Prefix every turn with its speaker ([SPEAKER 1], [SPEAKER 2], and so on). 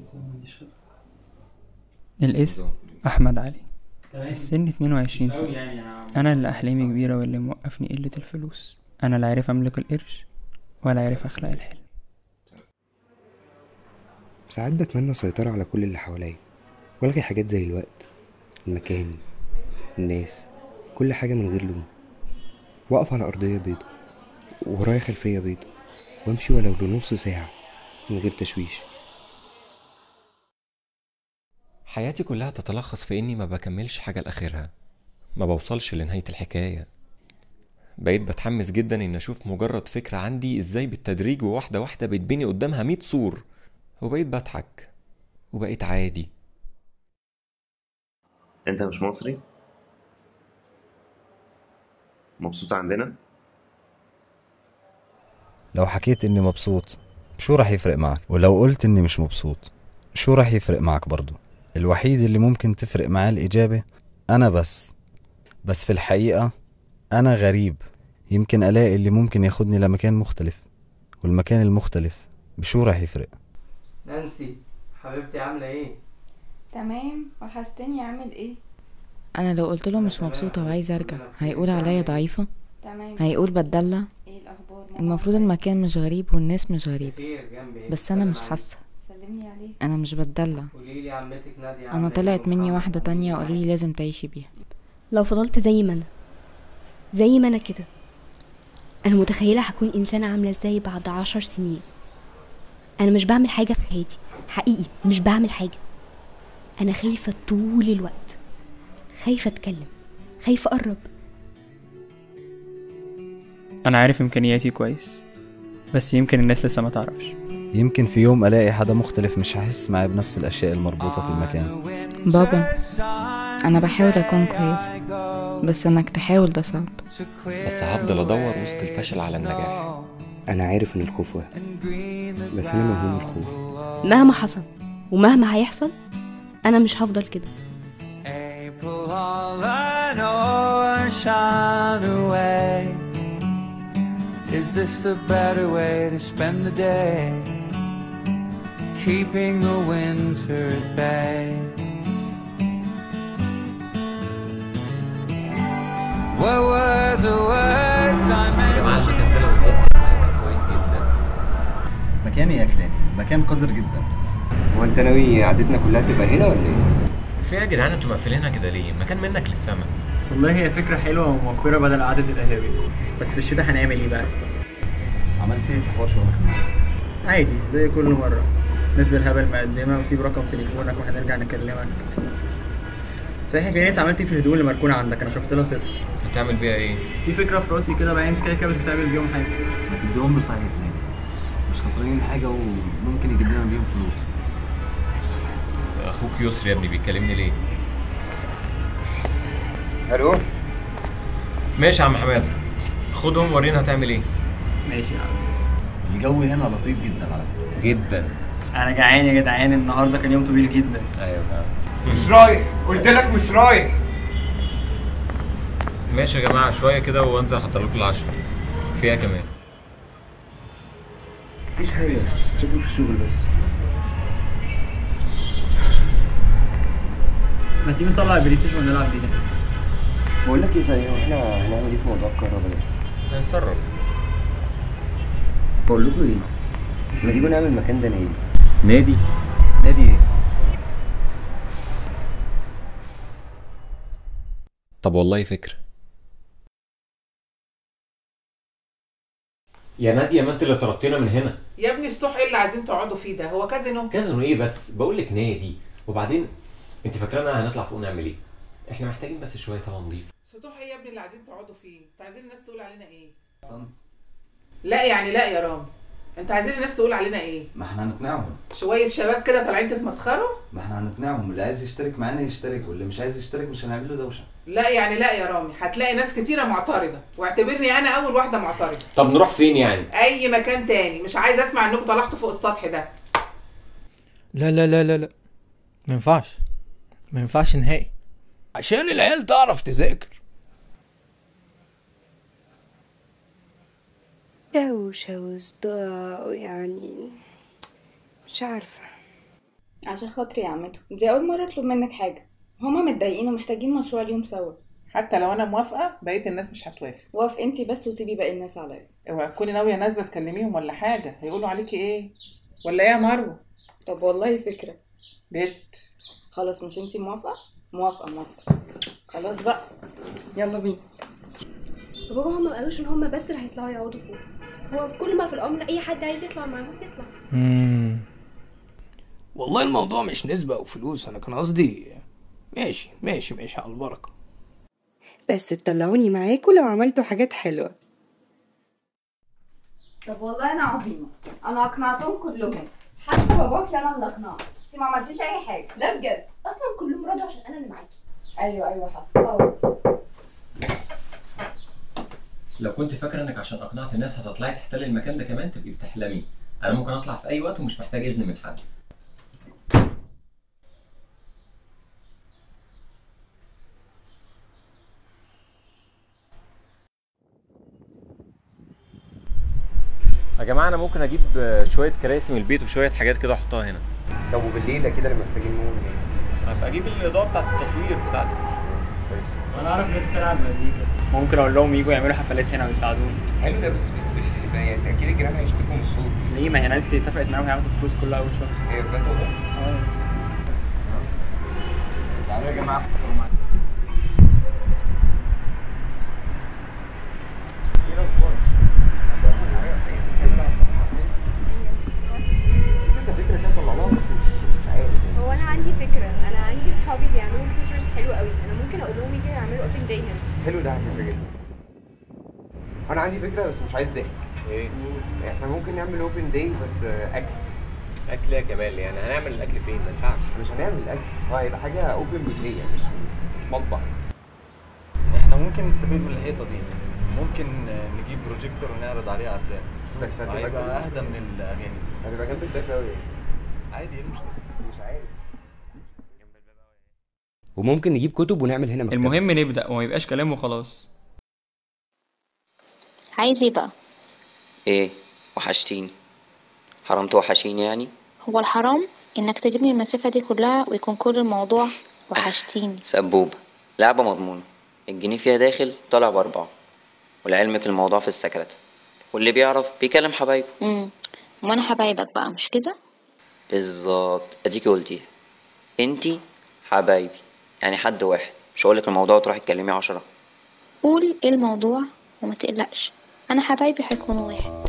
[SPEAKER 1] الاسم أحمد علي السن 22 سنة أنا اللي أحلامي كبيرة واللي موقفني قلة الفلوس أنا لا عارف أملك القرش ولا عارف أخلق الحلم
[SPEAKER 2] ساعات بتمنى السيطرة على كل اللي حواليا والغي حاجات زي الوقت المكان الناس كل حاجة من غير لوم واقف على أرضية بيضة ورايا خلفية بيضة وامشي ولو لنص ساعة من غير تشويش
[SPEAKER 3] حياتي كلها تتلخص في اني ما بكملش حاجة لاخرها ما بوصلش لنهاية الحكاية بقيت بتحمس جدا ان اشوف مجرد فكرة عندي ازاي بالتدريج وواحدة واحدة بيتبني قدامها مية سور وبقيت بضحك وبقيت عادي
[SPEAKER 4] انت مش مصري مبسوط عندنا
[SPEAKER 5] لو حكيت اني مبسوط شو رح يفرق معك ولو قلت اني مش مبسوط شو رح يفرق معك برضو الوحيد اللي ممكن تفرق معاه الإجابة أنا بس بس في الحقيقة أنا غريب يمكن ألاقي اللي ممكن ياخدني لمكان مختلف والمكان المختلف بشو رح يفرق
[SPEAKER 6] نانسي حبيبتي عاملة ايه؟
[SPEAKER 7] تمام وحشتني اعمل ايه
[SPEAKER 8] انا لو قلت له مش مبسوطه وعايزه ارجع هيقول عليا ضعيفه
[SPEAKER 7] تمام
[SPEAKER 8] هيقول بتدلع
[SPEAKER 7] ايه الاخبار ماما
[SPEAKER 8] المفروض
[SPEAKER 7] عاملة
[SPEAKER 8] المكان مش غريب والناس مش غريبه
[SPEAKER 6] خير جنبي ايه؟
[SPEAKER 8] بس انا مش
[SPEAKER 6] بتسلم
[SPEAKER 8] حاسه
[SPEAKER 7] إيه؟ سلمني عليه
[SPEAKER 8] انا مش بتدلع
[SPEAKER 6] قولي لي عمتك نادية
[SPEAKER 8] انا
[SPEAKER 6] عاملة ايه
[SPEAKER 8] طلعت مني
[SPEAKER 6] ومحمد
[SPEAKER 8] واحده تانية
[SPEAKER 6] عامل
[SPEAKER 8] وقالوا
[SPEAKER 6] ايه
[SPEAKER 8] لي لازم تعيشي بيها
[SPEAKER 9] لو فضلت زي ما انا زي ما انا كده انا متخيله هكون انسانه عامله ازاي بعد عشر سنين انا مش بعمل حاجه في حياتي حقيقي مش بعمل حاجه انا خايفه طول الوقت خايفه اتكلم خايفه اقرب
[SPEAKER 1] أنا عارف إمكانياتي كويس بس يمكن الناس لسه ما تعرفش
[SPEAKER 5] يمكن في يوم ألاقي حدا مختلف مش هحس معاه بنفس الأشياء المربوطة في المكان
[SPEAKER 8] بابا انا بحاول اكون كويسه بس انك تحاول ده صعب
[SPEAKER 3] بس هفضل ادور وسط الفشل على النجاح
[SPEAKER 2] أنا عارف إن الخوف وهم بس أنا مهموم الخوف
[SPEAKER 9] مهما حصل ومهما هيحصل انا مش هفضل كده
[SPEAKER 10] April, all I know is shine away. Is this the better way to spend the day? Keeping the winter at bay. What were the words I meant to say?
[SPEAKER 3] كويس جدا
[SPEAKER 5] مكاني يا كلاني مكان قذر جدا
[SPEAKER 2] هو أنت ناوي قعدتنا كلها تبقى هنا ولا إيه؟
[SPEAKER 3] في إيه يا جدعان انتوا مقفلينها كده ليه مكان منك للسما
[SPEAKER 6] والله هي فكرة حلوة وموفرة بدل قعدة القهاوي بس في الشتاء هنعمل ايه بقى؟
[SPEAKER 5] عملت ايه في حوار شغلك
[SPEAKER 6] عادي زي كل مرة ناس بالهبل مقدمة وسيب رقم تليفونك وهنرجع نكلمك صحيح ليه انت عملت ايه في الهدوم اللي مركونة عندك انا شفت لها صفر
[SPEAKER 3] هتعمل بيها ايه
[SPEAKER 6] في فكرة في راسي كده بقى انت كده كده مش بتعمل بيهم حاجة
[SPEAKER 5] ما تديهم له صحيح كلاني مش خسرانين حاجة وممكن يجيب لنا بيهم فلوس
[SPEAKER 3] اخوك يسري يا ابني بيكلمني ليه
[SPEAKER 2] ألو
[SPEAKER 3] ماشي يا عم حماده خدهم ورينا هتعمل ايه
[SPEAKER 6] ماشي يا عم
[SPEAKER 5] الجو هنا لطيف جدا على فكرة
[SPEAKER 3] جدا
[SPEAKER 6] انا جعان يا جدعان النهارده كان يوم طويل جدا
[SPEAKER 3] ايوه فاهم
[SPEAKER 10] مش رايح قلت لك مش رايح
[SPEAKER 3] ماشي يا جماعه شويه كده وانزل احضر لكم العشاء فيها كمان
[SPEAKER 2] مفيش حاجة شكله في الشغل بس
[SPEAKER 6] ما تيجي نطلع البلاي ستيشن ونلعب بيه
[SPEAKER 2] بقول لك إيه صحيح إحنا هنعمل إيه في موضوع الكهرباء ده؟
[SPEAKER 3] هنتصرف
[SPEAKER 2] بقول لكم إيه؟ ما تيجوا نعمل المكان ده نادي
[SPEAKER 3] نادي نادي ايه طب والله فكرة يا نادية ما انت اللي طردتنا من هنا
[SPEAKER 11] يا ابني سطوح ايه اللي عايزين تقعدوا فيه ده هو كازينو
[SPEAKER 3] كازينو ايه بس بقول لك نادي وبعدين انت فاكرانا هنطلع فوق نعمل ايه احنا محتاجين بس شويه هوا نضيف
[SPEAKER 11] سطوح ايه يا ابني اللي عايزين تقعدوا فيه انتوا عايزين الناس تقول علينا ايه لا يعني لا يا رامي انتوا عايزين الناس تقول علينا ايه
[SPEAKER 5] ما احنا هنقنعهم
[SPEAKER 11] شويه شباب كده طالعين تتمسخروا
[SPEAKER 5] ما احنا هنقنعهم اللي عايز يشترك معانا يشترك واللي مش عايز يشترك مش هنعمل له دوشه
[SPEAKER 11] لا يعني لا يا رامي هتلاقي ناس كتيره معترضه واعتبرني انا اول واحده معترضه
[SPEAKER 3] طب نروح فين يعني
[SPEAKER 11] اي مكان تاني مش عايز اسمع انكم طلعتوا فوق السطح ده
[SPEAKER 12] لا لا لا لا لا ما ينفعش ما ينفعش نهائي عشان العيال تعرف تذاكر
[SPEAKER 9] دوشة وصداع يعني مش عارفة
[SPEAKER 7] عشان خاطري يا عمته دي اول مره اطلب منك حاجه هما متضايقين ومحتاجين مشروع اليوم سوا
[SPEAKER 11] حتى لو انا موافقه بقيه الناس مش هتوافق
[SPEAKER 7] وقف انتي بس وسيبي باقي الناس عليا
[SPEAKER 11] اوعي تكوني ناويه نازله تكلميهم ولا حاجه هيقولوا عليكي ايه ولا ايه يا مروه
[SPEAKER 7] طب والله فكره
[SPEAKER 11] بيت
[SPEAKER 7] خلاص مش انتي موافقه موافقه موافقه خلاص بقى يلا بينا
[SPEAKER 9] بابا هما ما قالوش ان هما بس اللي هيطلعوا يقعدوا فوق هو كل ما في الامر اي حد عايز يطلع معاهم يطلع
[SPEAKER 12] مم. والله الموضوع مش نسبة أو فلوس أنا كان قصدي ماشي ماشي ماشي على البركة
[SPEAKER 13] بس تطلعوني معاكوا لو عملتوا حاجات حلوة
[SPEAKER 7] طب والله انا عظيمه انا اقنعتهم كلهم حتى باباكي انا اللي اقنعته انت ما عملتيش اي حاجه لا بجد
[SPEAKER 9] اصلا كلهم رضوا عشان انا اللي معاكي
[SPEAKER 7] ايوه ايوه حصل اه
[SPEAKER 3] لو كنت فاكره انك عشان اقنعت الناس هتطلعي تحتلي المكان ده كمان تبقي بتحلمي انا ممكن اطلع في اي وقت ومش محتاج اذن من حد يا جماعه انا ممكن اجيب شويه كراسي من البيت وشويه حاجات كده احطها هنا
[SPEAKER 2] طب وبالليل كده لما محتاجين نقول
[SPEAKER 3] هبقى اجيب الاضاءه بتاعت التصوير بتاعتي
[SPEAKER 1] انا اعرف ناس بتلعب مزيكا ممكن اقول لهم يجوا يعملوا حفلات هنا ويساعدوني
[SPEAKER 2] حلو ده بس بس بال- يعني اكيد الجيران هيشتكوا من الصوت
[SPEAKER 1] ليه ما هي نانسي اتفقت معاهم هياخدوا فلوس كلها اول شهر
[SPEAKER 2] ايه بجد والله؟
[SPEAKER 1] اه
[SPEAKER 2] تعالوا يا جماعه كذا فكره كده طلعناها بس مش مش عارف
[SPEAKER 14] هو انا عندي فكره انا عندي صحابي بيعملوا اكسسوارز حلو قوي انا ممكن اقول لهم يجوا يعملوا اوبن داي هنا
[SPEAKER 2] حلو ده على فكره جدا انا عندي فكره بس مش عايز ضحك
[SPEAKER 3] ايه
[SPEAKER 2] احنا ممكن نعمل اوبن داي بس آه، اكل
[SPEAKER 3] اكل يا كمال يعني هنعمل الاكل فين ما ينفعش
[SPEAKER 2] مش هنعمل اكل هو هيبقى حاجه اوبن بوفيه مش مش مطبخ
[SPEAKER 5] احنا ممكن نستفيد من الحيطه دي ممكن نجيب بروجيكتور ونعرض عليه افلام
[SPEAKER 2] بس هتبقى
[SPEAKER 5] هيبقى
[SPEAKER 2] جنب-
[SPEAKER 5] اهدى من الاغاني
[SPEAKER 2] هتبقى جنب الباب قوي
[SPEAKER 5] عادي ايه المشكله
[SPEAKER 2] مش عارف وممكن نجيب كتب ونعمل هنا مكتبه
[SPEAKER 1] المهم نبدا وما يبقاش كلام وخلاص
[SPEAKER 15] عايز ايه بقى
[SPEAKER 16] ايه وحشتيني حرام توحشيني يعني
[SPEAKER 15] هو الحرام انك تجيبني المسافة دي كلها ويكون كل الموضوع وحشتيني
[SPEAKER 16] سبوبة لعبة مضمونة الجنيه فيها داخل طالع بأربعة ولعلمك الموضوع في السكرت واللي بيعرف بيكلم حبايبه
[SPEAKER 15] امم وانا حبايبك بقى مش كده
[SPEAKER 16] بالظبط اديكي قلتيها انتي حبايبي يعني حد واحد مش هقولك الموضوع تروحي تكلمي عشرة
[SPEAKER 15] قول ايه الموضوع وما تقلقش انا حبايبي هيكونوا واحد